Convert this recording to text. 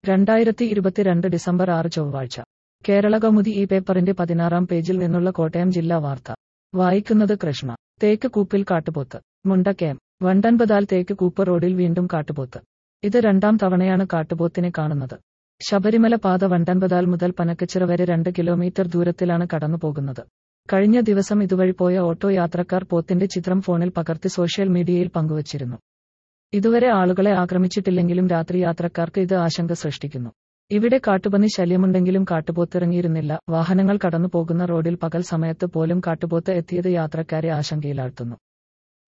രണ്ടായിരത്തി ഇരുപത്തിരണ്ട് ഡിസംബർ ആറ് ചൊവ്വാഴ്ച കേരള കൗമുദി ഈ പേപ്പറിന്റെ പതിനാറാം പേജിൽ നിന്നുള്ള കോട്ടയം ജില്ലാ വാർത്ത വായിക്കുന്നത് കൃഷ്ണ തേക്ക് കൂപ്പിൽ കാട്ടുപോത്ത് മുണ്ടക്കയം വണ്ടൻപതാൽ തേക്ക് കൂപ്പ് റോഡിൽ വീണ്ടും കാട്ടുപോത്ത് ഇത് രണ്ടാം തവണയാണ് കാട്ടുപോത്തിനെ കാണുന്നത് ശബരിമല പാത വണ്ടൻപതാൽ മുതൽ പനക്കച്ചിറ വരെ രണ്ട് കിലോമീറ്റർ ദൂരത്തിലാണ് കടന്നു പോകുന്നത് കഴിഞ്ഞ ദിവസം ഇതുവഴി പോയ ഓട്ടോ യാത്രക്കാർ പോത്തിന്റെ ചിത്രം ഫോണിൽ പകർത്തി സോഷ്യൽ മീഡിയയിൽ പങ്കുവച്ചിരുന്നു ഇതുവരെ ആളുകളെ ആക്രമിച്ചിട്ടില്ലെങ്കിലും രാത്രി യാത്രക്കാർക്ക് ഇത് ആശങ്ക സൃഷ്ടിക്കുന്നു ഇവിടെ കാട്ടുപന്നി ശല്യമുണ്ടെങ്കിലും കാട്ടുപോത്തിറങ്ങിയിരുന്നില്ല വാഹനങ്ങൾ കടന്നു പോകുന്ന റോഡിൽ പകൽ സമയത്ത് പോലും കാട്ടുപോത്ത് എത്തിയത് യാത്രക്കാരെ ആശങ്കയിലാഴ്ത്തുന്നു